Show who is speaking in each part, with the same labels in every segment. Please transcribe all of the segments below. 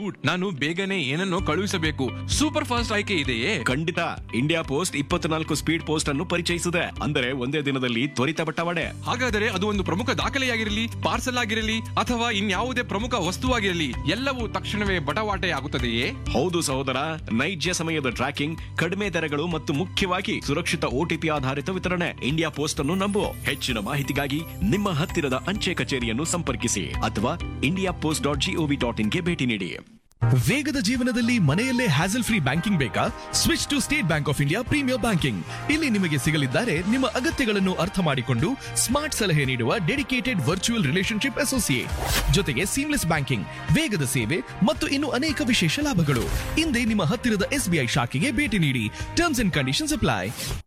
Speaker 1: dude ನಾನು ಬೇಗನೆ ಏನನ್ನೋ ಕಳುಹಿಸಬೇಕು ಸೂಪರ್ ಫಾಸ್ಟ್ ಆಯ್ಕೆ ಇದೆಯೇ
Speaker 2: ಖಂಡಿತ ಇಂಡಿಯಾ ಪೋಸ್ಟ್ ಇಪ್ಪತ್ನಾಲ್ಕು ಸ್ಪೀಡ್ ಪೋಸ್ಟ್ ಅನ್ನು ಪರಿಚಯಿಸಿದೆ ಅಂದರೆ ಒಂದೇ ದಿನದಲ್ಲಿ ತ್ವರಿತ ಬಟ್ಟವಾಡೆ
Speaker 1: ಹಾಗಾದರೆ ಅದು ಒಂದು ಪ್ರಮುಖ ದಾಖಲೆಯಾಗಿರಲಿ ಪಾರ್ಸಲ್ ಆಗಿರಲಿ ಅಥವಾ ಇನ್ಯಾವುದೇ ಪ್ರಮುಖ ವಸ್ತುವಾಗಿರಲಿ ಎಲ್ಲವೂ ತಕ್ಷಣವೇ ಬಟವಾಟೆ ಆಗುತ್ತದೆಯೇ
Speaker 2: ಹೌದು ಸಹೋದರ ನೈಜ ಸಮಯದ ಟ್ರ್ಯಾಕಿಂಗ್ ಕಡಿಮೆ ದರಗಳು ಮತ್ತು ಮುಖ್ಯವಾಗಿ ಸುರಕ್ಷಿತ ಓಟಿಪಿ ಆಧಾರಿತ ವಿತರಣೆ ಇಂಡಿಯಾ ಪೋಸ್ಟ್ ಅನ್ನು ನಂಬು ಹೆಚ್ಚಿನ ಮಾಹಿತಿಗಾಗಿ ನಿಮ್ಮ ಹತ್ತಿರದ ಅಂಚೆ ಕಚೇರಿಯನ್ನು ಸಂಪರ್ಕಿಸಿ ಅಥವಾ ಇಂಡಿಯಾ ಪೋಸ್ಟ್ ಡಾಟ್ ಜಿಒವಿ ಡಾಟ್ ಇನ್ಗೆ ಭೇಟಿ ನೀಡಿ
Speaker 3: ವೇಗದ ಜೀವನದಲ್ಲಿ ಮನೆಯಲ್ಲೇ ಹ್ಯಾಸಲ್ ಫ್ರೀ ಬ್ಯಾಂಕಿಂಗ್ ಬೇಕಾ switch to State Bank of India premier banking ಇಲ್ಲಿ ನಿಮಗೆ ಸಿಗಲಿದ್ದಾರೆ ನಿಮ್ಮ ಅಗತ್ಯಗಳನ್ನು ಅರ್ಥ ಮಾಡಿಕೊಂಡು ಸ್ಮಾರ್ಟ್ ಸಲಹೆ ನೀಡುವ ಡೆಡಿಕೇಟೆಡ್ ವರ್ಚುವಲ್ ರಿಲೇಶನ್ಶಿಪ್ ಅಸೋಸಿಯೇಟ್ ಜೊತೆಗೆ ಸೀಮ್ಲೆಸ್ ಬ್ಯಾಂಕಿಂಗ್ ವೇಗದ ಸೇವೆ ಮತ್ತು ಇನ್ನು ಅನೇಕ ವಿಶೇಷ ಲಾಭಗಳು ಹಿಂದೆ ನಿಮ್ಮ ಹತ್ತಿರದ ಎಸ್ಬಿಐ ಶಾಖೆಗೆ ಭೇಟಿ ನೀಡಿ terms and conditions apply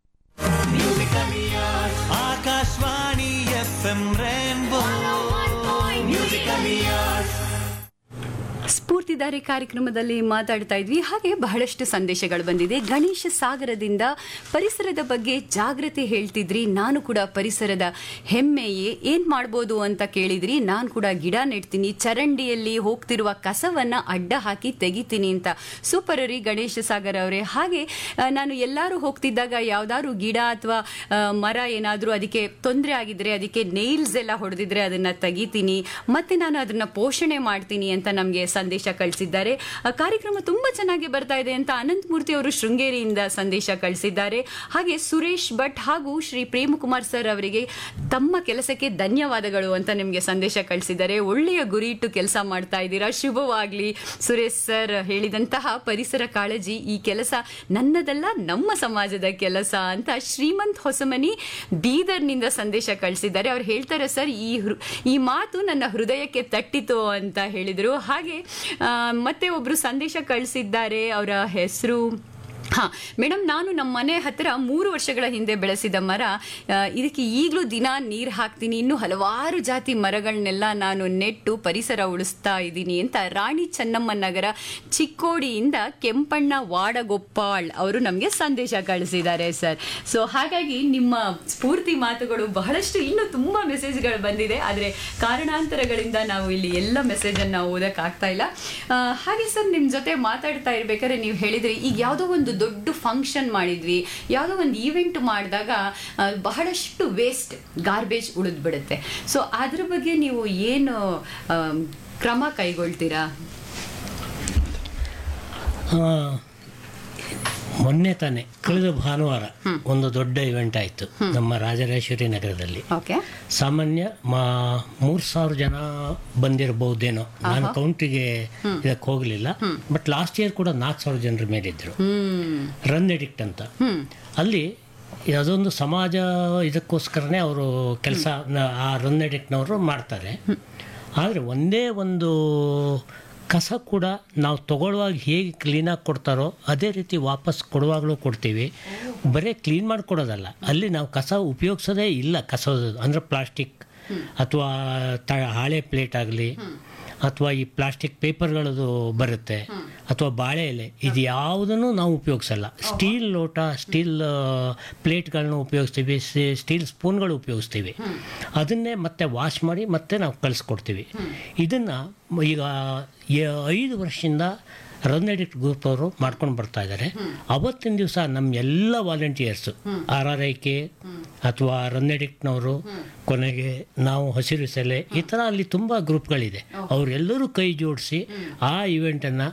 Speaker 4: Akashvani F M rainbow musical years
Speaker 5: ಸ್ಫೂರ್ತಿದಾರಿ ಕಾರ್ಯಕ್ರಮದಲ್ಲಿ ಮಾತಾಡ್ತಾ ಇದ್ವಿ ಹಾಗೆ ಬಹಳಷ್ಟು ಸಂದೇಶಗಳು ಬಂದಿದೆ ಗಣೇಶ ಸಾಗರದಿಂದ ಪರಿಸರದ ಬಗ್ಗೆ ಜಾಗೃತಿ ಹೇಳ್ತಿದ್ರಿ ನಾನು ಕೂಡ ಪರಿಸರದ ಹೆಮ್ಮೆಯೇ ಏನ್ ಮಾಡ್ಬೋದು ಅಂತ ಕೇಳಿದ್ರಿ ನಾನು ಕೂಡ ಗಿಡ ನೆಡ್ತೀನಿ ಚರಂಡಿಯಲ್ಲಿ ಹೋಗ್ತಿರುವ ಕಸವನ್ನ ಅಡ್ಡ ಹಾಕಿ ತೆಗಿತೀನಿ ಅಂತ ಸೂಪರ್ ರೀ ಗಣೇಶ ಸಾಗರ್ ಅವರೇ ಹಾಗೆ ಆ, ನಾನು ಎಲ್ಲರೂ ಹೋಗ್ತಿದ್ದಾಗ ಯಾವ್ದಾದ್ರು ಗಿಡ ಅಥವಾ ಮರ ಏನಾದರೂ ಅದಕ್ಕೆ ತೊಂದರೆ ಆಗಿದ್ರೆ ಅದಕ್ಕೆ ನೇಲ್ಸ್ ಎಲ್ಲ ಹೊಡೆದಿದ್ರೆ ಅದನ್ನ ತೆಗಿತೀನಿ ಮತ್ತೆ ನಾನು ಅದನ್ನ ಪೋಷಣೆ ಮಾಡ್ತೀನಿ ಅಂತ ನಮಗೆ ಸಂದೇಶ ಕಳಿಸಿದ್ದಾರೆ ಆ, ಕಾರ್ಯಕ್ರಮ ತುಂಬಾ ಚೆನ್ನಾಗಿ ಬರ್ತಾ ಇದೆ ಅಂತ ಅನಂತ್ ಮೂರ್ತಿ ಅವರು ಶೃಂಗೇರಿಯಿಂದ ಸಂದೇಶ ಕಳಿಸಿದ್ದಾರೆ ಹಾಗೆ ಸುರೇಶ್ ಭಟ್ ಹಾಗೂ ಶ್ರೀ ಪ್ರೇಮಕುಮಾರ್ ಸರ್ ಅವರಿಗೆ ತಮ್ಮ ಕೆಲಸಕ್ಕೆ ಧನ್ಯವಾದಗಳು ಅಂತ ನಿಮಗೆ ಸಂದೇಶ ಕಳಿಸಿದ್ದಾರೆ ಒಳ್ಳೆಯ ಗುರಿ ಇಟ್ಟು ಕೆಲಸ ಮಾಡ್ತಾ ಇದ್ದೀರಾ ಶುಭವಾಗ್ಲಿ ಸುರೇಶ್ ಸರ್ ಹೇಳಿದಂತಹ ಪರಿಸರ ಕಾಳಜಿ ಈ ಕೆಲಸ ನನ್ನದಲ್ಲ ನಮ್ಮ ಸಮಾಜದ ಕೆಲಸ ಅಂತ ಶ್ರೀಮಂತ್ ಹೊಸಮನಿ ಬೀದರ್ನಿಂದ ಸಂದೇಶ ಕಳಿಸಿದ್ದಾರೆ ಅವ್ರು ಹೇಳ್ತಾರೆ ಸರ್ ಈ ಹೃ- ಈ ಮಾತು ನನ್ನ ಹೃದಯಕ್ಕೆ ತಟ್ಟಿತು ಅಂತ ಹೇಳಿದರು ಹಾಗೆ ಆ, ಮತ್ತೆ ಒಬ್ರು ಸಂದೇಶ ಕಳಿಸಿದ್ದಾರೆ ಅವರ ಹೆಸರು ಹಾ ಮೇಡಮ್ ನಾನು ನಮ್ಮ ಮನೆ ಹತ್ತಿರ ಮೂರು ವರ್ಷಗಳ ಹಿಂದೆ ಬೆಳೆಸಿದ ಮರ ಆ, ಇದಕ್ಕೆ ಈಗಲೂ ದಿನ ನೀರು ಹಾಕ್ತೀನಿ ಇನ್ನು ಹಲವಾರು ಜಾತಿ ಮರಗಳನ್ನೆಲ್ಲ ನಾನು ನೆಟ್ಟು ಪರಿಸರ ಉಳಿಸ್ತಾ ಇದ್ದೀನಿ ಅಂತ ರಾಣಿ ಚೆನ್ನಮ್ಮ ನಗರ ಚಿಕ್ಕೋಡಿಯಿಂದ ಕೆಂಪಣ್ಣ ವಾಡಗೊಪ್ಪಾಳ್ ಅವರು ನಮಗೆ ಸಂದೇಶ ಕಳಿಸಿದ್ದಾರೆ ಸರ್ ಸೊ ಹಾಗಾಗಿ ನಿಮ್ಮ ಸ್ಫೂರ್ತಿ ಮಾತುಗಳು ಬಹಳಷ್ಟು ಇನ್ನೂ ತುಂಬ ಮೆಸೇಜ್ಗಳು ಬಂದಿದೆ ಆದರೆ ಕಾರಣಾಂತರಗಳಿಂದ ನಾವು ಇಲ್ಲಿ ಎಲ್ಲ ಮೆಸೇಜನ್ನು ಓದೋಕ್ಕಾಗ್ತಾ ಇಲ್ಲ ಆ, ಹಾಗೆ ಸರ್ ನಿಮ್ಮ ಜೊತೆ ಮಾತಾಡ್ತಾ ಇರ್ಬೇಕಾದ್ರೆ ನೀವು ಹೇಳಿದ್ರಿ ಈಗ ಯಾವುದೋ ಒಂದು ದೊಡ್ಡ ಫಂಕ್ಷನ್ ಮಾಡಿದ್ವಿ ಯಾವುದೋ ಒಂದು ಈವೆಂಟ್ ಮಾಡಿದಾಗ ಆ, ಬಹಳಷ್ಟು ವೇಸ್ಟ್ ಗಾರ್ಬೇಜ್ ಉಳಿದ್ಬಿಡುತ್ತೆ ಸೊ ಅದ್ರ ಬಗ್ಗೆ ನೀವು ಏನು ಆ, ಕ್ರಮ ಕೈಗೊಳ್ತೀರಾ
Speaker 6: ಆ, ಮೊನ್ನೆ ತಾನೆ ಕಳೆದ ಭಾನುವಾರ ಒಂದು ದೊಡ್ಡ ಇವೆಂಟ್ ಆಯಿತು ನಮ್ಮ ರಾಜರಾಜೇಶ್ವರಿ ನಗರದಲ್ಲಿ
Speaker 5: ಓಕೆ
Speaker 6: ಸಾಮಾನ್ಯ ಮಾ ಮೂರು ಸಾವಿರ ಜನ ಬಂದಿರಬಹುದೇನೋ ನಾನು ಕೌಂಟಿಗೆ ಇದಕ್ಕೆ ಹೋಗಲಿಲ್ಲ ಬಟ್ ಲಾಸ್ಟ್ ಇಯರ್ ಕೂಡ ನಾಲ್ಕು ಸಾವಿರ ಜನರ ಮೇಲಿದ್ದರು ರನ್ ಎಡಿಕ್ಟ್ ಅಂತ ಅಲ್ಲಿ ಅದೊಂದು ಸಮಾಜ ಇದಕ್ಕೋಸ್ಕರನೇ ಅವರು ಕೆಲಸ ಆ ರನ್ ಎಡಿಕ್ಟ್ನವರು ಮಾಡ್ತಾರೆ ಆದರೆ ಒಂದೇ ಒಂದು ಕಸ ಕೂಡ ನಾವು ತಗೊಳ್ಳುವಾಗ ಹೇಗೆ ಕ್ಲೀನಾಗಿ ಕೊಡ್ತಾರೋ ಅದೇ ರೀತಿ ವಾಪಸ್ ಕೊಡುವಾಗಲೂ ಕೊಡ್ತೀವಿ ಬರೀ ಕ್ಲೀನ್ ಮಾಡಿ ಕೊಡೋದಲ್ಲ ಅಲ್ಲಿ ನಾವು ಕಸ ಉಪಯೋಗಿಸೋದೇ ಇಲ್ಲ ಕಸ ಅಂದರೆ ಪ್ಲಾಸ್ಟಿಕ್ ಅಥವಾ ತ ಹಾಳೆ ಪ್ಲೇಟ್ ಆಗಲಿ ಅಥವಾ ಈ ಪ್ಲಾಸ್ಟಿಕ್ ಪೇಪರ್ಗಳದು ಬರುತ್ತೆ ಅಥವಾ ಬಾಳೆ ಎಲೆ ಇದು ಯಾವುದನ್ನು ನಾವು ಉಪಯೋಗಿಸಲ್ಲ ಸ್ಟೀಲ್ ಲೋಟ ಸ್ಟೀಲ್ ಪ್ಲೇಟ್ಗಳನ್ನ ಉಪಯೋಗಿಸ್ತೀವಿ ಸ್ಟೀಲ್ ಸ್ಪೂನ್ಗಳು ಉಪಯೋಗಿಸ್ತೀವಿ ಅದನ್ನೇ ಮತ್ತೆ ವಾಶ್ ಮಾಡಿ ಮತ್ತೆ ನಾವು ಕಳಿಸ್ಕೊಡ್ತೀವಿ ಇದನ್ನು ಈಗ ಯ- ಐದು ವರ್ಷದಿಂದ ರನ್ ಎಡಿಕ್ಟ್ ಗ್ರೂಪ್ ಅವರು ಮಾಡ್ಕೊಂಡು ಬರ್ತಾ ಇದ್ದಾರೆ ಅವತ್ತಿನ ದಿವಸ ನಮ್ಮ ಎಲ್ಲ volunteers R R I K ಅಥವಾ ರನ್ ಎಡಿಕ್ಟ್ನವರು ಕೊನೆಗೆ ನಾವು ಹಸಿರು ಸೆಲೆ ಈ ಥರ ಅಲ್ಲಿ ತುಂಬ ಗ್ರೂಪ್ಗಳಿದೆ ಅವರೆಲ್ಲರೂ ಕೈ ಜೋಡಿಸಿ ಆ ಇವೆಂಟನ್ನು